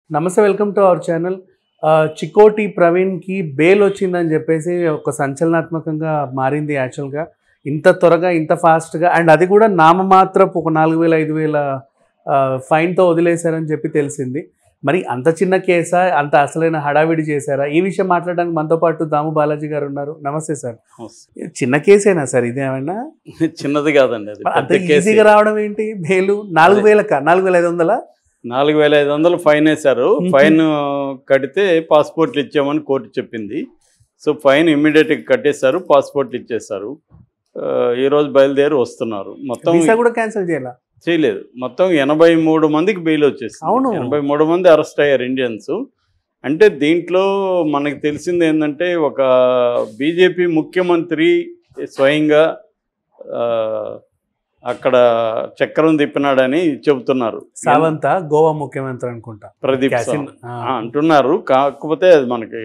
నమస్తే welcome to our channel Chikoti ప్రవీణ్కి bail వచ్చిందని చెప్పేసి ఒక సంచలనాత్మకంగా మారింది యాక్చువల్గా ఇంత త్వరగా ఇంత ఫాస్ట్గా అండ్ అది కూడా నామమాత్రపు ఒక నాలుగు వేల ఐదు వేల ఫైన్తో వదిలేశారని చెప్పి తెలిసింది మరి అంత చిన్న కేసా అంత అసలైన హడావిడి చేశారా ఈ విషయం మాట్లాడడానికి మనతో పాటు దాము బాలాజీ గారు ఉన్నారు నమస్తే సార్ చిన్న కేసేనా సార్ ఇదేమైనా చిన్నది కాదండి అది అంత పెద్ద కేసు ఈజీగా రావడం ఏంటి బెయిల్ నాలుగు వేలకా నాలుగు వేల ఐదు వందలా నాలుగు వేల ఐదు వందలు ఫైన్ వేశారు మ్మ్. ఫైన్ కడితే పాస్పోర్ట్లు ఇచ్చామని కోర్టు చెప్పింది సో ఫైన్ ఇమ్మీడియట్గా కట్టేశారు పాస్పోర్ట్లు ఇచ్చేశారు ఆ, ఈ రోజు బయలుదేరి వస్తున్నారు మొత్తం వీసా కూడా క్యాన్సిల్ చేయాలా చేయలేదు మొత్తం ఎనభై మూడు మందికి బెయిల్ వచ్చేసింది అవును. ఎనభై మూడు మంది అరెస్ట్ అయ్యారు ఇండియన్స్ అంటే దీంట్లో మనకి తెలిసింది ఏంటంటే ఒక బీజేపీ ముఖ్యమంత్రి స్వయంగా ఆ, అక్కడ చక్రం తిప్పినాడని చెబుతున్నారు సావంత గోవా ముఖ్యమంత్రి అనుకుంటా ప్రదీప్ క్యాసిన్ సావంత్. ఆ, అంటున్నారు కాకపోతే అది మనకి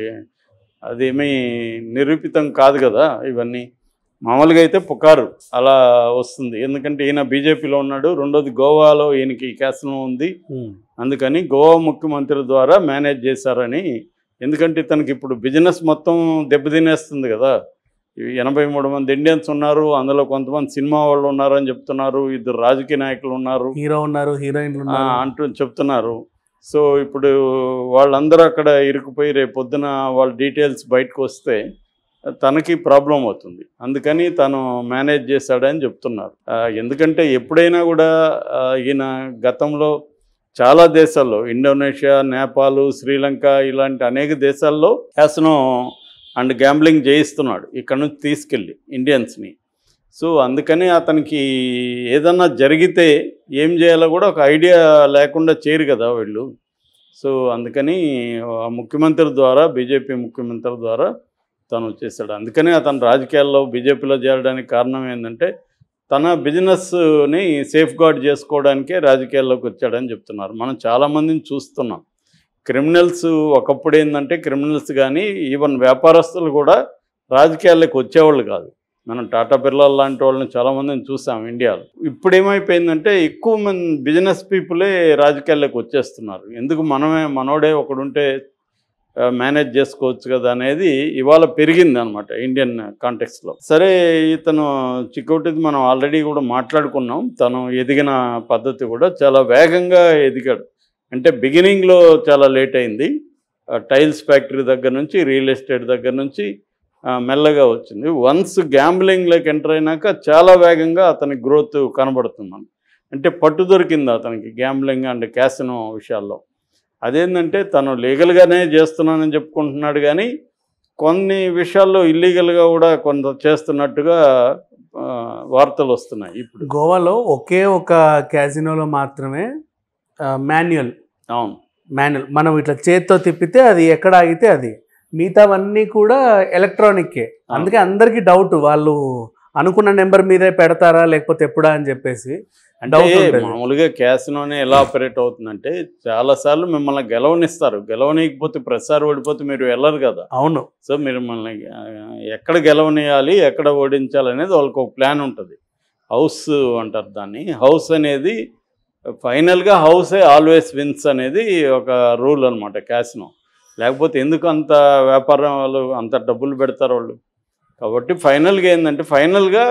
అదేమీ నిరూపితం కాదు కదా ఇవన్నీ మామూలుగా అయితే పుకారు అలా వస్తుంది ఎందుకంటే ఈయన బీజేపీలో ఉన్నాడు రెండోది గోవాలో ఈయనకి క్యాసనం ఉంది అందుకని గోవా ముఖ్యమంత్రి ద్వారా మేనేజ్ చేశారని ఎందుకంటే తనకి ఇప్పుడు బిజినెస్ మొత్తం దెబ్బతినేస్తుంది కదా ఈ ఎనభై మూడు మంది ఇండియన్స్ ఉన్నారు అందులో కొంతమంది సినిమా వాళ్ళు ఉన్నారని చెప్తున్నారు ఇద్దరు రాజకీయ నాయకులు ఉన్నారు హీరో ఉన్నారు హీరోయిన్లు ఆ, ఉన్నారు అంటూ చెప్తున్నారు సో ఇప్పుడు వాళ్ళందరూ అక్కడ ఇరుక్కుపోయి రేపు పొద్దున వాళ్ళ డీటెయిల్స్ బయటకు వస్తే తనకి ప్రాబ్లం అవుతుంది అందుకని తను మేనేజ్ చేశాడని చెప్తున్నారు ఆ, ఎందుకంటే ఎప్పుడైనా కూడా ఆ, ఈయన గతంలో చాలా దేశాల్లో ఇండోనేషియా నేపాల్ శ్రీలంక ఇలాంటి అనేక దేశాల్లో క్యాసినో అండ్ గ్యాంబ్లింగ్ చేయిస్తున్నాడు ఇక్కడ నుంచి తీసుకెళ్ళి ఇండియన్స్ని సో అందుకని అతనికి ఏదన్నా జరిగితే ఏం చేయాలో కూడా ఒక ఐడియా లేకుండా చేయరు కదా వీళ్ళు సో అందుకని ఆ ముఖ్యమంత్రి ద్వారా బీజేపీ ముఖ్యమంత్రి ద్వారా తను చేశాడు అందుకని అతను రాజకీయాల్లో బీజేపీలో చేరడానికి కారణం ఏంటంటే తన బిజినెస్ని సేఫ్ గార్డ్ చేసుకోవడానికే రాజకీయాల్లోకి వచ్చాడని చెప్తున్నారు మనం చాలామందిని చూస్తున్నాం క్రిమినల్స్ ఒకప్పుడు ఏంటంటే క్రిమినల్స్ కానీ ఈవెన్ వ్యాపారస్తులు కూడా రాజకీయాల్లోకి వచ్చేవాళ్ళు కాదు మనం టాటా బిర్లాల్ లాంటి వాళ్ళని చాలామందిని చూసాం ఇండియాలో ఇప్పుడు ఏమైపోయిందంటే ఎక్కువ మంది బిజినెస్ పీపులే రాజకీయాల్లోకి వచ్చేస్తున్నారు ఎందుకు మనమే మనోడే ఒకడుంటే ఆ, మేనేజ్ చేసుకోవచ్చు కదా అనేది ఇవాళ పెరిగింది అనమాట ఇండియన్ కాంటెక్స్లో సరే ఇతను చికోటిది మనం ఆల్రెడీ కూడా మాట్లాడుకున్నాం తను ఎదిగిన పద్ధతి కూడా చాలా వేగంగా ఎదిగాడు అంటే బిగినింగ్లో చాలా లేట్ అయింది ఆ, టైల్స్ ఫ్యాక్టరీ దగ్గర నుంచి రియల్ ఎస్టేట్ దగ్గర నుంచి ఆ, మెల్లగా వచ్చింది వన్స్ గ్యాంబ్లింగ్లోకి ఎంటర్ అయినాక చాలా వేగంగా అతని గ్రోత్ కనబడుతుంది అంటే పట్టు దొరికింది అతనికి గ్యాంబ్లింగ్ అండ్ క్యాసినో విషయాల్లో అదేంటంటే తను లీగల్గానే చేస్తున్నానని చెప్పుకుంటున్నాడు కానీ కొన్ని విషయాల్లో ఇల్లీగల్గా కూడా కొంత చేస్తున్నట్టుగా ఆ, వార్తలు వస్తున్నాయి ఇప్పుడు గోవాలో ఒకే ఒక క్యాజినోలో మాత్రమే మాన్యువల్ అవును మాన్యువల్ మనం ఇట్లా చేత్తో తిప్పితే అది ఎక్కడ ఆగితే అది మిగతావన్నీ కూడా ఎలక్ట్రానిక్కే అందుకే అందరికీ డౌట్ వాళ్ళు అనుకున్న నెంబర్ మీదే పెడతారా లేకపోతే ఎప్పుడా అని చెప్పేసి అంటే Doubt ఉంటుంది. మామూలుగా క్యాసినోనే ఎలా ఆపరేట్ అవుతుందంటే చాలాసార్లు మిమ్మల్ని గెలవనిస్తారు గెలవనీయకపోతే ప్రసారం ఓడిపోతే మీరు వెళ్ళరు కదా అవును సో మీరు మనల్ని ఆ, ఎక్కడ గెలవనియాలి ఎక్కడ ఓడించాలి అనేది వాళ్ళకి ఒక ప్లాన్ ఉంటుంది హౌస్ అంటారు దాన్ని హౌస్ అనేది ఫైనల్గా హౌసే ఆల్వేస్ విన్స్ అనేది ఒక రూల్ అనమాట క్యాసినో లేకపోతే ఎందుకు అంత వ్యాపారం వాళ్ళు అంత డబ్బులు పెడతారు వాళ్ళు కాబట్టి ఫైనల్గా ఏంటంటే ఫైనల్గా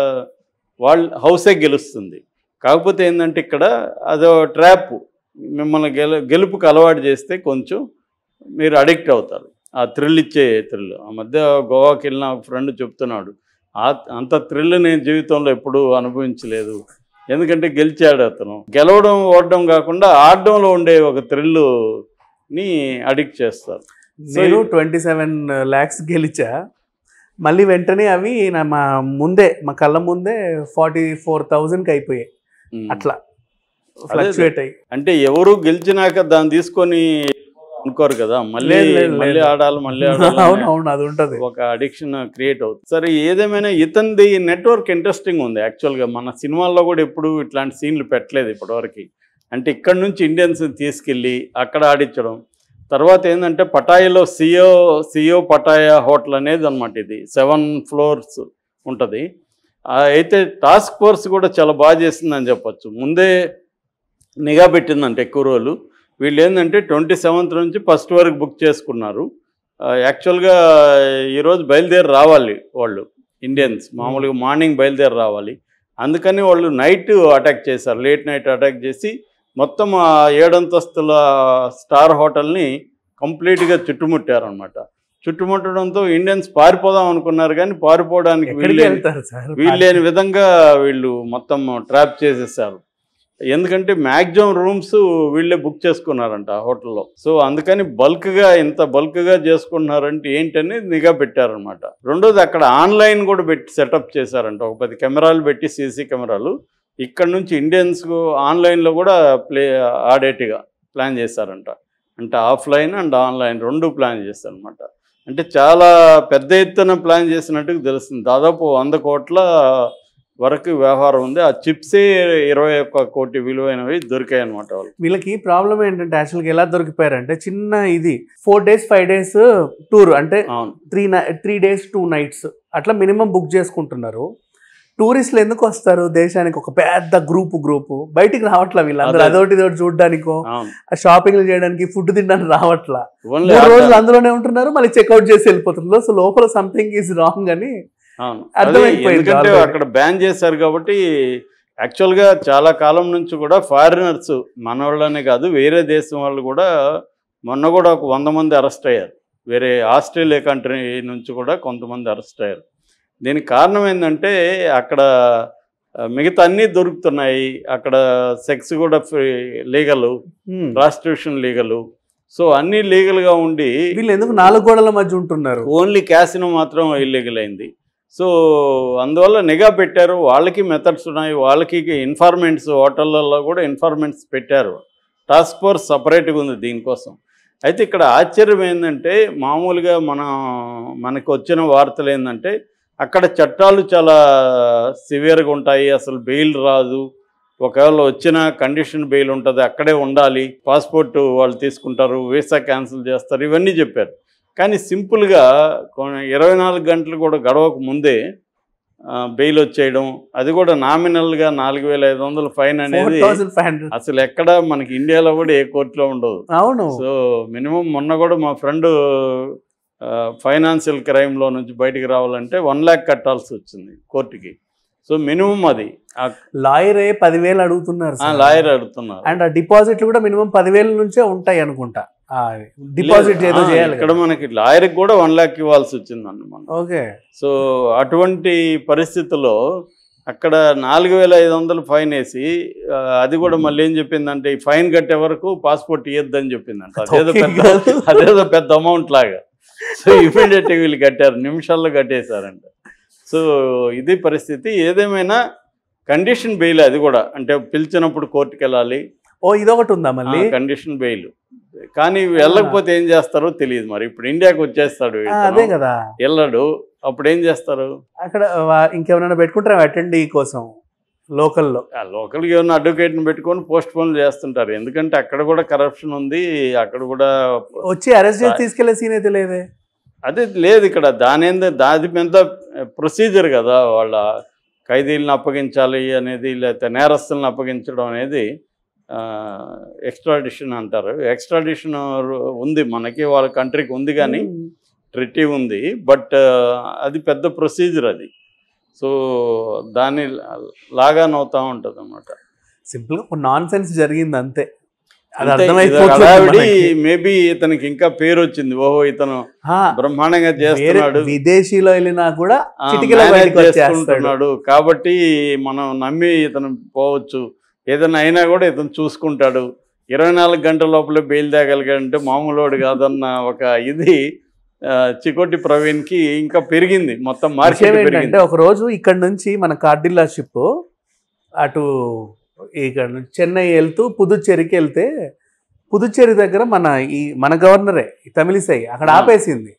వాళ్ళ హౌసే గెలుస్తుంది కాకపోతే ఏంటంటే ఇక్కడ అదో ట్రాప్ మిమ్మల్ని గెలు గెలుపుకి అలవాటు చేస్తే కొంచెం మీరు అడిక్ట్ అవుతారు ఆ థ్రిల్ ఇచ్చే థ్రిల్ ఆ మధ్య గోవాకి వెళ్ళిన ఒక ఫ్రెండ్ చెప్తున్నాడు ఆ అంత థ్రిల్ నేను జీవితంలో ఎప్పుడూ అనుభవించలేదు ఎందుకంటే గెలిచాడు అతను గెలవడం ఓడడం కాకుండా ఆడడంలో ఉండే ఒక థ్రిల్ని అడిక్ట్ చేస్తారు నేను ట్వంటీ సెవెన్ ల్యాక్స్ గెలిచా మళ్ళీ వెంటనే అవి నా మా ముందే మా కళ్ళ ముందే ఫార్టీ ఫోర్ థౌజండ్కి అయిపోయాయి ఉమ్. అట్లా ఫ్లక్చువేట్ అయ్యి అంటే ఎవరు గెలిచినాక దాన్ని తీసుకొని అనుకోరు కదా మళ్ళీ లేదు, లేదు, మళ్ళీ లేదు. ఆడాలి మళ్ళీ అవును ఆడాలి అవును అది ఉంటది ఒక అడిక్షన్ క్రియేట్ అవుతుంది సరే ఏదేమైనా ఇతనిది నెట్వర్క్ ఇంట్రెస్టింగ్ ఉంది యాక్చువల్గా మన సినిమాల్లో కూడా ఎప్పుడు ఇట్లాంటి సీన్లు పెట్టలేదు ఇప్పటివరకు అంటే ఇక్కడ నుంచి ఇండియన్స్ తీసుకెళ్ళి అక్కడ ఆడించడం తర్వాత ఏంటంటే పటాయాలో సియో సియో పటాయా హోటల్ అనేది అనమాట ఇది సెవెన్ ఫ్లోర్స్ ఉంటుంది అయితే టాస్క్ ఫోర్స్ కూడా చాలా బాగా చేసిందని చెప్పొచ్చు ముందే నిఘా పెట్టిందంటే ఎక్కువ రోజులు వీళ్ళు ఏంటంటే ట్వంటీ సెవెంత్ నుంచి ఫస్ట్ వరకు బుక్ చేసుకున్నారు యాక్చువల్గా ఈరోజు బయలుదేరి రావాలి వాళ్ళు ఇండియన్స్ మామూలుగా మార్నింగ్ బయలుదేరి రావాలి అందుకని వాళ్ళు నైట్ అటాక్ చేశారు లేట్ నైట్ అటాక్ చేసి మొత్తం ఆ ఏడంతస్తుల స్టార్ హోటల్ని కంప్లీట్గా చుట్టుముట్టారనమాట చుట్టుముట్టడంతో ఇండియన్స్ పారిపోదాం అనుకున్నారు కానీ పారిపోవడానికి ఎక్కడికి వీళ్ళు వెళ్తారు సార్ వీళ్ళేని విధంగా వీళ్ళు మొత్తం ట్రాప్ చేసేసారు ఎందుకంటే మ్యాక్సిమం రూమ్స్ వీళ్ళే బుక్ చేసుకున్నారంట ఆ హోటల్లో సో అందుకని బల్క్గా ఇంత బల్క్గా చేసుకున్నారంటే ఏంటని నిఘా పెట్టారనమాట రెండోది అక్కడ ఆన్లైన్ కూడా పెట్టి సెటప్ చేశారంట ఒక పది కెమెరాలు పెట్టి సీసీ కెమెరాలు ఇక్కడ నుంచి ఇండియన్స్ ఆన్లైన్లో కూడా ప్లే ఆడేట్టుగా ప్లాన్ చేశారంట అంటే ఆఫ్లైన్ అండ్ ఆన్లైన్ రెండు ప్లాన్ చేశారనమాట అంటే చాలా పెద్ద ఎత్తున ప్లాన్ చేసినట్టుగా తెలుస్తుంది దాదాపు వంద కోట్ల వరకు వ్యవహారం ఉంది ఆ చిప్సే ఇరవై ఒక్క కోటి విలువైనవి దొరికాయి అనమాట వాళ్ళు వీళ్ళకి ప్రాబ్లం ఏంటంటే యాక్చువల్గా ఎలా దొరికిపోయారంటే చిన్న ఇది four days five days tour అంటే అవును three three days two nights అట్లా మినిమం బుక్ చేసుకుంటున్నారు టూరిస్టులు ఎందుకు వస్తారు దేశానికి ఒక పెద్ద గ్రూప్ గ్రూప్ బయటికి రావట్లా వీళ్ళందరూ అదే. అదొకటి ఇదొకటి చూడడానికో అవును షాపింగ్లు చేయడానికి ఫుడ్ తినడానికి రావట్లా ఓన్లీ మూడు రోజులు అందులోనే ఉంటున్నారు మళ్ళీ చెక్అవుట్ చేసి వెళ్ళిపోతున్నారు సో లోపల సంథింగ్ ఈజ్ రాంగ్ అని అవును అర్థమైపోయింది అది ఎందుకంటే already. అక్కడ బ్యాన్ చేశారు కాబట్టి యాక్చువల్గా చాలా కాలం నుంచి కూడా ఫారినర్స్ మన వాళ్ళనే కాదు వేరే దేశం వాళ్ళు కూడా మొన్న కూడా ఒక వంద మంది అరెస్ట్ అయ్యారు వేరే ఆస్ట్రేలియా కంట్రీ నుంచి కూడా కొంతమంది అరెస్ట్ అయ్యారు దీనికి కారణం ఏంటంటే అక్కడ ఆ, మిగతా అన్నీ దొరుకుతున్నాయి అక్కడ సెక్స్ కూడా free legal Hmm. Prostitution legal so అన్నీ లీగల్గా ఉండి వీళ్ళు ఎందుకు నాలుగు గోడల మధ్య ఉంటున్నారు ఓన్లీ క్యాసినో మాత్రం ఇల్లీగల్ అయింది సో అందువల్ల నిఘా పెట్టారు వాళ్ళకి మెథడ్స్ ఉన్నాయి వాళ్ళకి ఇన్ఫార్మెంట్స్ హోటళ్ళల్లో కూడా ఇన్ఫార్మెంట్స్ పెట్టారు టాస్క్ ఫోర్స్ సపరేట్గా ఉంది దీనికోసం అయితే ఇక్కడ ఆశ్చర్యం ఏంటంటే మామూలుగా మన మనకు వచ్చిన వార్తలు ఏంటంటే అక్కడ చట్టాలు చాలా సివియర్గా ఉంటాయి అసలు బెయిల్ రాదు ఒకవేళ వచ్చిన కండిషన్ బెయిల్ ఉంటుంది అక్కడే ఉండాలి పాస్పోర్ట్ వాళ్ళు తీసుకుంటారు వీసా క్యాన్సిల్ చేస్తారు ఇవన్నీ చెప్పారు కానీ సింపుల్గా కొ- ఇరవై నాలుగు గంటలు కూడా గడవక ముందే ఆ, బెయిల్ వచ్చేయడం అది కూడా నామినల్గా నాలుగు వేల ఐదు వందల ఫైన్ ఫోర్ అనేది థౌసండ్ ఫైవ్ హండ్రెడ్ అసలు ఎక్కడ మనకి ఇండియాలో కూడా ఏ కోర్టులో ఉండదు అవును సో మినిమం మొన్న కూడా మా ఫ్రెండ్ ఫైనాన్షియల్ క్రైమ్లో నుంచి బయటికి రావాలంటే వన్ ల్యాక్ కట్టాల్సి వచ్చింది కోర్టుకి సో మినిమం అది లాయరే పదివేలు అడుగుతున్నారు సార్. లాయర్ అడుగుతున్నారు అండ్ ఆ డిపాజిట్లు కూడా మినిమం పదివేల నుంచే ఉంటాయి అనుకుంటా డిపాజిట్ లేదు, ఏదో ఆ, చేయాలి ఇక్కడ మనకి లాయర్కి కూడా వన్ ల్యాక్ ఇవ్వాల్సి వచ్చిందండి మనం ఓకే సో అటువంటి పరిస్థితుల్లో అక్కడ నాలుగు వేల ఐదు వందలు ఫైన్ వేసి ఆ, అది కూడా మళ్ళీ ఏం చెప్పిందంటే ఈ ఫైన్ కట్టే వరకు పాస్పోర్ట్ ఇవ్వద్దని చెప్పిందంట అదేదో పెద్ద అదేదో పెద్ద అమౌంట్ లాగా సో ఇమీడియట్గా వీళ్ళు కట్టారు నిమిషాల్లో కట్టేశారంట సో ఇది పరిస్థితి ఏదేమైనా కండిషన్ బెయిల్ అది కూడా అంటే పిలిచినప్పుడు కోర్టుకి వెళ్ళాలి ఓ ఇదొకటి ఉందా మళ్ళీ కండిషన్ బెయిల్ కానీ వెళ్ళకపోతే ఏం చేస్తారో తెలియదు మరి ఇప్పుడు ఇండియాకి వచ్చేస్తాడు ఆ, ఇతను. అదే కదా వెళ్ళడు అప్పుడు ఏం చేస్తారు అక్కడ వా- ఇంకెవరైనా పెట్టుకుంటారా అటెండ్ కోసం లోకల్లో ఆ లోకల్గా ఏమన్నా అడ్వకేట్ని పెట్టుకొని పోస్ట్ పోన్ చేస్తుంటారు ఎందుకంటే అక్కడ కూడా కరప్షన్ ఉంది అక్కడ కూడా వచ్చి అరెస్ట్ చేసి తీసుకెళ్లే సీన్ అయితే లేదే అదే లేదు ఇక్కడ దాని ఏందో దాది పెద్ద ప్రొసీజర్ కదా వాళ్ళ ఖైదీలను అప్పగించాలి అనేది లేకపోతే నేరస్తులను అప్పగించడం అనేది ఎక్స్ట్రాడిషన్ అంటారు ఎక్స్ట్రాడిషన్ ఉంది మనకి వాళ్ళ కంట్రీకి ఉంది కానీ ట్రిటీ ఉంది బట్ అది పెద్ద ప్రొసీజర్ అది సో దాన్ని లాగాన్ అవుతూ ఉంటుంది అనమాట సింపుల్ గా నాన్ సెన్స్ జరిగింది అంతే అది అర్థమైపోతుంది హడావిడి మనకి. మేబీ ఇతనికి ఇంకా పేరు వచ్చింది ఓహో ఇతను ఆ, బ్రహ్మాండంగా వేరే చేస్తున్నాడు విదేశీలో వెళ్ళినా కూడా ఆ, చిటికలో manage బయటకు వచ్చేస్తాడు చేసుకుంటున్నాడు కాబట్టి మనం నమ్మి ఇతను పోవచ్చు ఏదైనా అయినా కూడా ఇతను చూసుకుంటాడు ఇరవై నాలుగు గంటల లోపలే బెయిల్ తేగలిగాడంటే మామూలువాడు కాదన్న ఒక ఇది ఆ, చికోటి ప్రవీణ్కి ఇంకా పెరిగింది మొత్తం విషయం మార్కెట్ ఏంటంటే పెరిగింది ఒక రోజు ఇక్కడ నుంచి మన కార్డిల్లా షిప్ అటు ఇక్కడ నుంచి చెన్నై వెళ్తూ పుదుచ్చేరికి వెళ్తే పుదుచ్చేరి దగ్గర మన ఈ మన గవర్నరే తమిళిసై అక్కడ ఆ. ఆపేసింది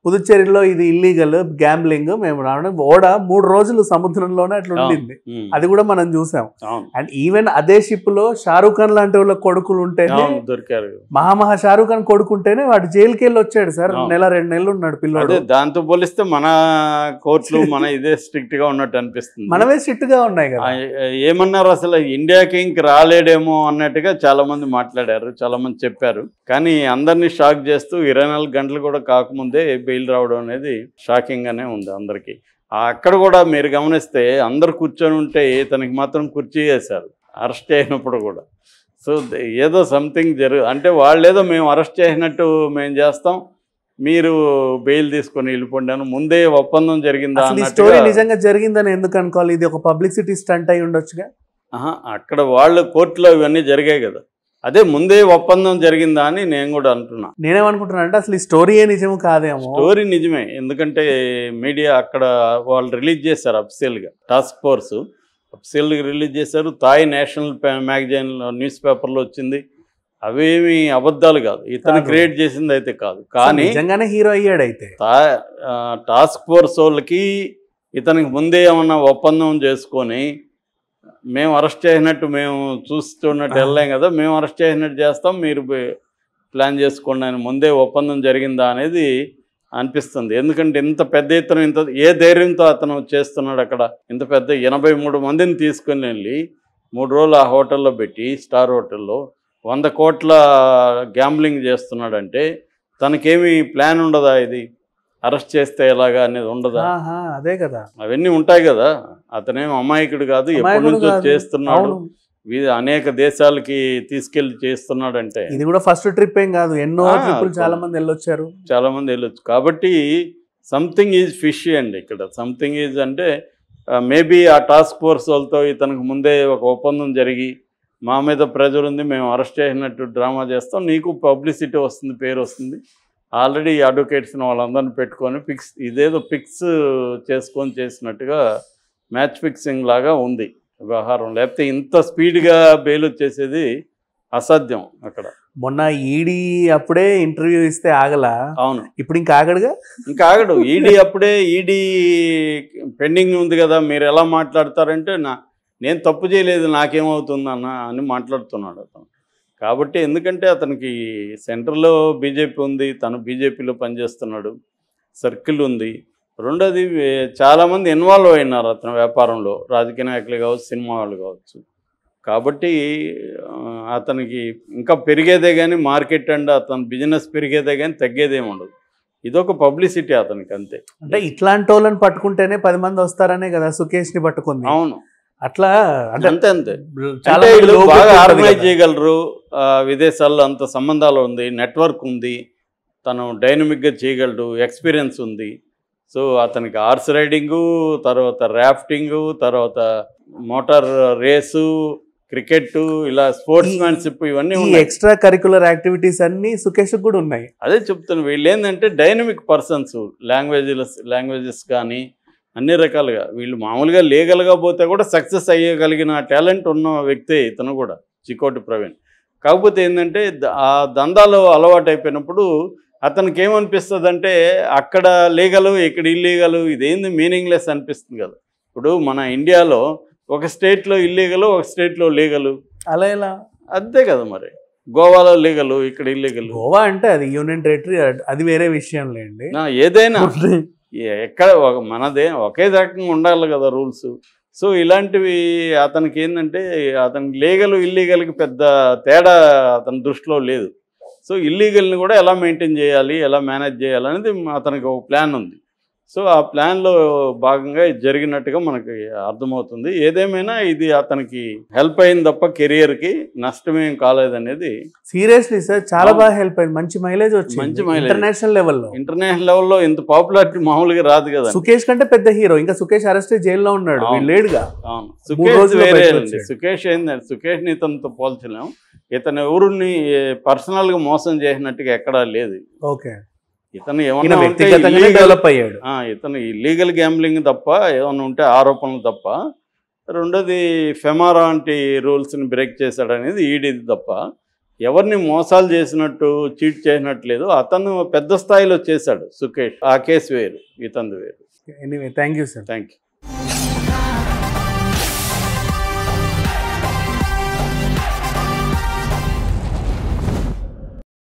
పుదుచ్చేరిలో ఇది ఇల్లీగల్ గ్యాంబ్లింగ్ మేము రావడం ఓడ మూడు రోజులు సముద్రంలోనే అట్లా ఉండింది ఉమ్, అది కూడా మనం చూసాం అవును అండ్ ఈవెన్ అదే షిప్ లో షారూఖ్ ఖాన్ లాంటి వాళ్ళ కొడుకులు ఉంటేనే అవును దొరికారు మహామహా షారూఖ్ ఖాన్ కొడుకుంటేనే వాడు జైలుకి వెళ్ళి వచ్చాడు సార్ అవును. నెల రెండు నెలలు ఉన్నాడు పిల్లోడు అదే దాంతో పోలిస్తే మన కోర్టులు మన ఇదే స్ట్రిక్ట్ గా ఉన్నట్టు అనిపిస్తుంది మనమే స్ట్రిక్ట్ గా ఉన్నాయి కదా ఆ, ఏమన్నారు అసలు ఇండియాకి ఇంక రాలేడేమో అన్నట్టుగా చాలా మంది మాట్లాడారు చాలా మంది చెప్పారు కానీ అందరినీ షాక్ చేస్తూ ఇరవై నాలుగు గంటలు కూడా కాకముందే బెయిల్ రావడం అనేది షాకింగ్ గానే ఉంది అందరికి అక్కడ కూడా మీరు గమనిస్తే అందరు కూర్చొని ఉంటే తనకి మాత్రం కుర్చీ వేశారు అరెస్ట్ అయినప్పుడు కూడా సో ఏదో సంథింగ్ జరుగు అంటే వాళ్ళు ఏదో మేము అరెస్ట్ చేసినట్టు మేము చేస్తాం మీరు బెయిల్ తీసుకొని వెళ్ళిపోండి అని ముందే ఒప్పందం జరిగిందా అసలు ఈ అన్నట్టుగా- స్టోరీ నిజంగా జరిగిందని ఎందుకు అనుకోవాలి ఇది ఒక పబ్లిసిటీ స్టంట్ అయి ఉండొచ్చుగా ఆహా, అక్కడ వాళ్ళు కోర్టులో ఇవన్నీ జరిగాయి కదా అదే ముందే ఒప్పందం జరిగిందా అని నేను కూడా అంటున్నా నేనేమనుకుంటున్నా అంటే అసలు ఈ స్టోరీయే నిజం కాదేమో స్టోరీ నిజమే ఎందుకంటే మీడియా అక్కడ వాళ్ళు రిలీజ్ చేశారు అఫిషియల్గా టాస్క్ ఫోర్స్ అఫిషియల్గా రిలీజ్ చేశారు తాయ్ నేషనల్ మ్యాగజైన్ న్యూస్ పేపర్లో వచ్చింది అవేమి అబద్ధాలు కాదు ఇతను కాదు. క్రియేట్ చేసింది అయితే కాదు అసలు కానీ నిజంగానే హీరో అయ్యాడు అయితే తా- ఆ, టాస్క్ ఫోర్స్ వాళ్ళకి ఇతనికి ముందే ఏమన్నా ఒప్పందం చేసుకొని మేము అరెస్ట్ చేసినట్టు మేము చూస్తున్నట్టు ఆ. వెళ్ళాం కదా మేము అరెస్ట్ చేసినట్టు చేస్తాం మీరు బే- ప్లాన్ చేసుకోండి అని ముందే ఒప్పందం జరిగిందా అనేది అనిపిస్తుంది ఎందుకంటే ఇంత పెద్ద ఎత్తున ఇంత ఏ ధైర్యంతో అతను చేస్తున్నాడు అక్కడ ఇంత పెద్ద ఎనభై మూడు మందిని తీసుకొని వెళ్ళి మూడు రోజులు ఆ హోటల్లో పెట్టి స్టార్ హోటల్లో వంద కోట్ల గ్యాంబ్లింగ్ చేస్తున్నాడంటే తనకేమి ప్లాన్ ఉండదా ఇది అరెస్ట్ చేస్తే ఎలాగా అనేది ఉండదా ఆహా, అదే కదా అవన్నీ ఉంటాయి కదా అతనేం అమాయకుడు కాదు ఎప్పటి అమాయకుడు నుంచో కాదు. చేస్తున్నాడు అవును వీధి అనేక దేశాలకి తీసుకెళ్లి చేస్తున్నాడంటే ఇది కూడా ఫస్ట్ ట్రిప్ ఏం కాదు ఎన్నో ఆ, ట్రిప్పులు చాలా మంది వెళ్ళొచ్చారు చాలా మంది వెళ్ళొచ్చు కాబట్టి సంథింగ్ ఈజ్ ఫిష్ అండి ఇక్కడ సంథింగ్ ఈజ్ అంటే మేబీ ఆ టాస్క్ ఫోర్స్ వాళ్ళతో ఇతనికి ముందే ఒక ఒప్పందం జరిగి మా మీద ప్రెజర్ ఉంది మేము అరెస్ట్ చేసినట్టు డ్రామా చేస్తాం నీకు పబ్లిసిటీ వస్తుంది పేరు వస్తుంది ఆల్రెడీ అడ్వకేట్స్ని వాళ్ళందరిని పెట్టుకొని ఫిక్స్ ఇదేదో ఫిక్స్ చేసుకొని చేసినట్టుగా మ్యాచ్ ఫిక్సింగ్ లాగా ఉంది వ్యవహారం లేకపోతే ఇంత స్పీడ్గా బెయిల్ వచ్చేసేది అసాధ్యం అక్కడ మొన్న ఈడీ అప్పుడే ఇంటర్వ్యూ ఇస్తే ఆగలా అవును ఇప్పుడు ఇంకా ఆగడుగా ఇంకా ఆగడు ఈడీ అప్పుడే ఈడీ పెండింగ్ ఉంది కదా మీరు ఎలా మాట్లాడతారంటే నా నేను తప్పు చేయలేదు నాకేమవుతుంది అన్న అని మాట్లాడుతున్నాడు అతను కాబట్టి ఎందుకంటే అతనికి సెంటర్లో బీజేపీ ఉంది తను బీజేపీలో పనిచేస్తున్నాడు సర్కిల్ ఉంది రెండోది వే- చాలామంది ఇన్వాల్వ్ అయినారు అతని వ్యాపారంలో రాజకీయ నాయకులు కావచ్చు సినిమా వాళ్ళు కావచ్చు కాబట్టి ఆ, అతనికి ఇంకా పెరిగేదే కానీ మార్కెట్ అండ్ అతని బిజినెస్ పెరిగేదే కానీ తగ్గేదేమి ఉండదు ఇదొక పబ్లిసిటీ అతనికి అంతే అంటే ఇట్లాంటి వాళ్ళని పట్టుకుంటేనే పది మంది వస్తారనే కదా సుకేష్ ని పట్టుకుంది అవును అట్లా అంటే అంతే అంతే చాలా అంటే మంది వీళ్ళు లోపలికి బాగా ఉంటుంది ఆర్గనైజ్ కదా. చేయగలరు ఆ, విదేశాల్లో అంత సంబంధాలు ఉంది నెట్వర్క్ ఉంది తను డైనమిక్గా చేయగలడు ఎక్స్పీరియన్స్ ఉంది సో అతనికి హార్స్ రైడింగు తర్వాత రాఫ్టింగు తర్వాత మోటార్ రేసు క్రికెట్ ఇలా స్పోర్ట్స్ మ్యాన్షిప్ ఇవన్నీ ఈ ఉన్నాయి ఎక్స్ట్రా కరికులర్ యాక్టివిటీస్ అన్ని సుకేష్ కూడా ఉన్నాయి అదే చెప్తాను వీళ్ళు ఏంటంటే డైనమిక్ పర్సన్స్ లాంగ్వేజెస్ లాంగ్వేజెస్ కానీ అన్ని రకాలుగా వీళ్ళు మామూలుగా లీగల్గా పోతే కూడా సక్సెస్ అయ్యగలిగిన టాలెంట్ ఉన్న వ్యక్తే ఇతను కూడా చికోటి ప్రవీణ్ కాకపోతే ఏంటంటే ద- ఆ దందాలో అలవాటు అయిపోయినప్పుడు అతనికి ఏమనిపిస్తుంది అంటే అక్కడ లీగలు ఇక్కడ ఇల్లీగలు ఇదేంది మీనింగ్లెస్ అనిపిస్తుంది కదా ఇప్పుడు మన ఇండియాలో ఒక స్టేట్లో ఇల్లీగలు ఒక స్టేట్లో లీగలు అలా ఎలా అంతే కదా మరి గోవాలో లీగలు ఇక్కడ ఇల్లీగలు గోవా అంటే అది యూనియన్ టెరిటరీ అది వేరే విషయం లేండి నా ఏదైనా ఎక్కడ ఒక మనదే ఒకే రకంగా ఉండాలి కదా రూల్స్ సో ఇలాంటివి అతనికి ఏంటంటే అతనికి లీగల్ ఇల్లీగల్కి పెద్ద తేడా అతని దృష్టిలో లేదు సో ఇల్లీగల్ని కూడా ఎలా మెయింటైన్ చేయాలి ఎలా మేనేజ్ చేయాలి అనేది అతనికి ఒక ప్లాన్ ఉంది సో ఆ ప్లాన్లో భాగంగా ఇది జరిగినట్టుగా మనకి అర్థమవుతుంది ఏదేమైనా ఇది అతనికి హెల్ప్ అయింది తప్ప కెరియర్కి నష్టమేం కాలేదనేది సీరియస్లీ సార్ చాలా అవును. బాగా హెల్ప్ అయింది మంచి మైలేజ్ వచ్చింది మంచి mileage. ఇంటర్నేషనల్ లెవెల్లో ఇంటర్నేషనల్ లెవెల్లో ఇంత పాపులారిటీ మామూలుగా రాదు కదా సుకేష్ కంటే పెద్ద హీరో ఇంకా సుకేష్ అరెస్ట్ జైల్లో ఉన్నాడు అవును. వీళ్ళు లేడుగా అవును మూడు సుకేష్ రోజుల్లో వేరే బయటకు అండి వచ్చాడు. సుకేష్ ఏంటంటే సుకేష్ని ఇతనితో పోల్చలేం ఇతను ఎవరిని పర్సనల్గా మోసం చేసినట్టుగా ఎక్కడా లేదు ఓకే ఇతను ఈయన ఏమన్నా ఉంటే వ్యక్తిగతంగానే illegal- డెవలప్ అయ్యాడు ఆ, ఇతను ఇల్లీగల్ గ్యాంబ్లింగ్ తప్ప ఏమైనా ఉంటే ఆరోపణలు తప్ప రెండోది ఫెమారా వంటి రూల్స్ని బ్రేక్ చేశాడనేది ఈడీది తప్ప ఎవరిని మోసాలు చేసినట్టు చీట్ చేసినట్టు లేదు అతను పెద్ద స్థాయిలో చేశాడు సుకేష్ ఆ కేసు వేరు ఇతంది వేరు anyway thank you sir thank you